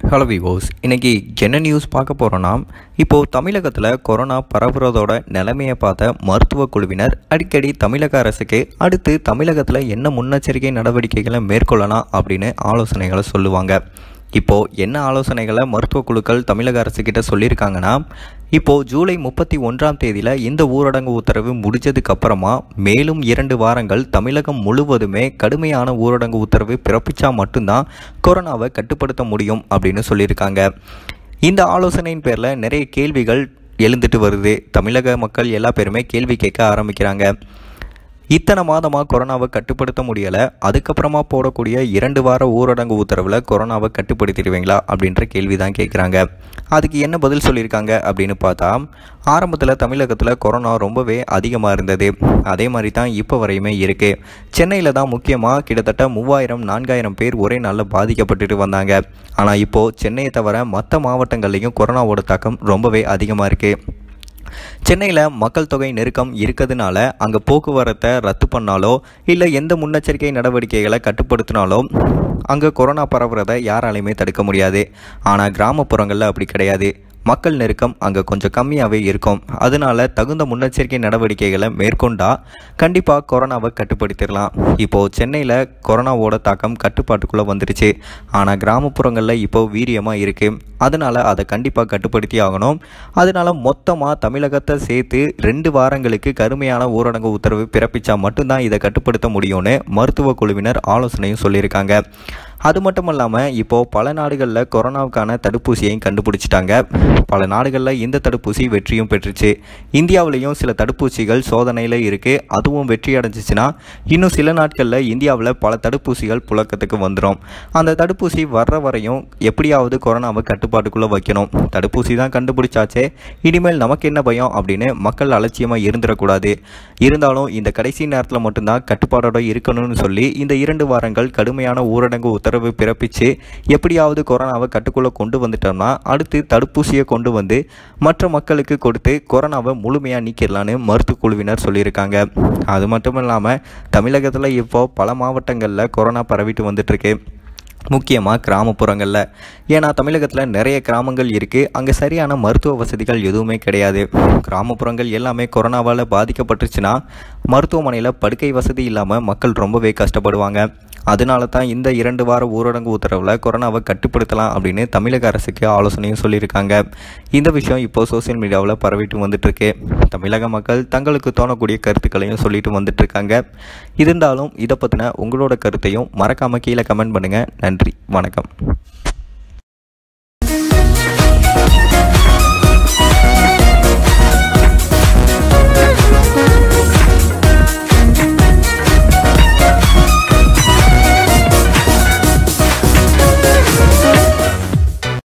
hello விவோஸ் இன்னைக்கு என்ன news பார்க்க போகிறோன்னா இப்போது தமிழகத்தில் கொரோனா பரவுறதோட நிலைமையை பார்த்த மருத்துவ குழுவினர் அடிக்கடி தமிழக அரசுக்கு அடுத்து தமிழகத்தில் என்ன முன்னெச்சரிக்கை நடவடிக்கைகளை மேற்கொள்ளலாம் அப்படின்னு ஆலோசனைகளை சொல்லுவாங்க இப்போது என்ன ஆலோசனைகளை மருத்துவ குழுக்கள் தமிழக அரசுக்கிட்ட சொல்லியிருக்காங்கன்னா இப்போது ஜூலை முப்பத்தி ஒன்றாம் தேதியில் இந்த ஊரடங்கு உத்தரவு முடிஞ்சதுக்கு அப்புறமா மேலும் இரண்டு வாரங்கள் தமிழகம் முழுவதுமே கடுமையான ஊரடங்கு உத்தரவு பிறப்பிச்சா மட்டும்தான் கொரோனாவை கட்டுப்படுத்த முடியும் அப்படின்னு சொல்லியிருக்காங்க இந்த ஆலோசனையின் பேரில் நிறைய கேள்விகள் எழுந்துட்டு வருது தமிழக மக்கள் எல்லா பேருமே கேள்வி கேட்க ஆரம்பிக்கிறாங்க இத்தனை மாதமாக கொரோனாவை கட்டுப்படுத்த முடியலை அதுக்கப்புறமா போடக்கூடிய இரண்டு வார ஊரடங்கு உத்தரவில் கொரோனாவை கட்டுப்படுத்திடுவீங்களா அப்படின்ற கேள்வி தான் கேட்குறாங்க அதுக்கு என்ன பதில் சொல்லியிருக்காங்க அப்படின்னு பார்த்தா ஆரம்பத்தில் தமிழகத்தில் கொரோனா ரொம்பவே அதிகமாக இருந்தது அதே மாதிரி தான் இப்போ வரையுமே இருக்குது சென்னையில் தான் முக்கியமாக கிட்டத்தட்ட மூவாயிரம் நான்காயிரம் பேர் ஒரே நாளில் பாதிக்கப்பட்டுட்டு வந்தாங்க ஆனால் இப்போது சென்னையை தவிர மற்ற மாவட்டங்கள்லேயும் கொரோனாவோட தாக்கம் ரொம்பவே அதிகமாக இருக்குது சென்னையில் மக்கள் தொகை நெருக்கம் இருக்கிறதுனால அங்கே போக்குவரத்தை ரத்து பண்ணாலோ இல்லை எந்த முன்னெச்சரிக்கை நடவடிக்கைகளை கட்டுப்படுத்தினாலோ அங்கே கொரோனா பரவுறதை யாராலையுமே தடுக்க முடியாது ஆனால் கிராமப்புறங்களில் அப்படி கிடையாது மக்கள் நெருக்கம் அங்கே கொஞ்சம் கம்மியாகவே இருக்கும் அதனால தகுந்த முன்னெச்சரிக்கை நடவடிக்கைகளை மேற்கொண்டா கண்டிப்பாக கொரோனாவை கட்டுப்படுத்திடலாம் இப்போது சென்னையில் கொரோனாவோட தாக்கம் கட்டுப்பாட்டுக்குள்ளே வந்துருச்சு ஆனால் கிராமப்புறங்களில் இப்போது வீரியமாக இருக்குது அதனால் அதை கண்டிப்பாக கட்டுப்படுத்தி ஆகணும் அதனால் மொத்தமாக தமிழகத்தை சேர்த்து ரெண்டு வாரங்களுக்கு கடுமையான ஊரடங்கு உத்தரவு பிறப்பிச்சா மட்டும்தான் இதை கட்டுப்படுத்த முடியும்னு மருத்துவ குழுவினர் ஆலோசனையும் சொல்லியிருக்காங்க அது மட்டும் இல்லாமல் இப்போது பல நாடுகளில் கொரோனாவுக்கான தடுப்பூசியையும் கண்டுபிடிச்சிட்டாங்க பல நாடுகளில் இந்த தடுப்பூசி வெற்றியும் பெற்றுச்சு இந்தியாவிலையும் சில தடுப்பூசிகள் சோதனையில் இருக்குது அதுவும் வெற்றி அடைஞ்சிச்சுன்னா இன்னும் சில நாட்களில் இந்தியாவில் பல தடுப்பூசிகள் புழக்கத்துக்கு வந்துடும் அந்த தடுப்பூசி வர்ற வரையும் எப்படியாவது கொரோனாவை கட்டுப்பாட்டுக்குள்ளே வைக்கணும் தடுப்பூசி தான் கண்டுபிடிச்சாச்சே இனிமேல் நமக்கு என்ன பயம் அப்படின்னு மக்கள் அலட்சியமாக இருந்துடக்கூடாது இருந்தாலும் இந்த கடைசி நேரத்தில் மட்டும்தான் கட்டுப்பாடோட இருக்கணும்னு சொல்லி இந்த இரண்டு வாரங்கள் கடுமையான ஊரடங்கு உத்தரவு பிறப்பித்து எப்படியாவது கொரோனாவை கட்டுக்குள்ளே கொண்டு வந்துட்டோம்னா அடுத்து தடுப்பூசியை கொண்டு வந்து மற்ற மக்களுக்கு கொடுத்து கொரோனாவை முழுமையாக நீக்கிடலான்னு மருத்துவ குழுவினர் சொல்லியிருக்காங்க அது மட்டும் இல்லாமல் தமிழகத்தில் இப்போ பல மாவட்டங்களில் கொரோனா பரவிட்டு வந்துட்டுருக்கு முக்கியமாக கிராமப்புறங்களில் ஏன்னா தமிழகத்தில் நிறைய கிராமங்கள் இருக்குது அங்கே சரியான மருத்துவ வசதிகள் எதுவுமே கிடையாது கிராமப்புறங்கள் எல்லாமே கொரோனாவால் பாதிக்கப்பட்டுச்சுன்னா மருத்துவமனையில் படுக்கை வசதி இல்லாமல் மக்கள் ரொம்பவே கஷ்டப்படுவாங்க அதனால தான் இந்த இரண்டு வார ஊரடங்கு உத்தரவில் கொரோனாவை கட்டுப்படுத்தலாம் அப்படின்னு தமிழக அரசுக்கு ஆலோசனையும் சொல்லியிருக்காங்க இந்த விஷயம் இப்போ சோசியல் மீடியாவில் பரவிட்டு வந்துட்டுருக்கு தமிழக மக்கள் தங்களுக்கு தோணக்கூடிய கருத்துக்களையும் சொல்லிட்டு வந்துட்டுருக்காங்க இருந்தாலும் இதை பற்றின உங்களோட கருத்தையும் மறக்காமல் கீழே கமெண்ட் பண்ணுங்கள் நன்றி வணக்கம்